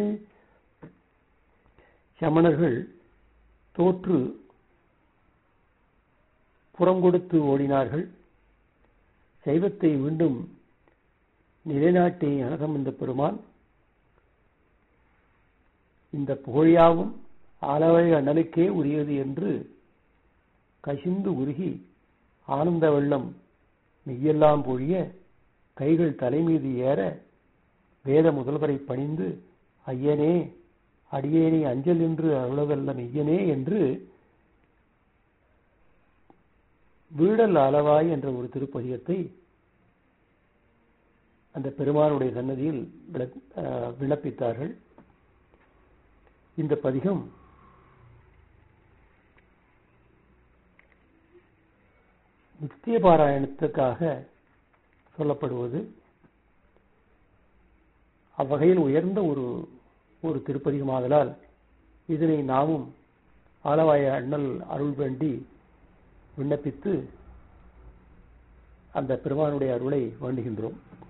சமணர்கள் தோற்று புறங்கொடுத்து ஓடினார்கள் சைவத்தை மீண்டும் நிலைநாட்டிய ஞானசம்பந்த பெருமான் இந்த புகழியாவும் ஆலவை அண்ணலுக்கே உரியது என்று கசிந்து உருகி ஆனந்த வெள்ளம் மெய்யெல்லாம் பொழிய கைகள் தலைமீது ஏற வேத முதல்வரை பணிந்து ஐயனே அடியேனே அஞ்சல் என்று அருளவல்ல மெய்யனே என்று வீடல் அளவாய் என்ற ஒரு திருப்பதிகத்தை அந்த பெருமானுடைய சன்னதியில் விண்ணப்பித்தார்கள் இந்த பதிகம் நித்திய பாராயணத்துக்காக சொல்லப்படுவது அவ்வகையில் உயர்ந்த ஒரு ஒரு திருப்பதிகமாதலால் இதனை நாமும் ஆலவாய அண்ணல் அருள் வேண்டி விண்ணப்பித்து அந்த பெருமானுடைய அருளை வேண்டுகின்றோம்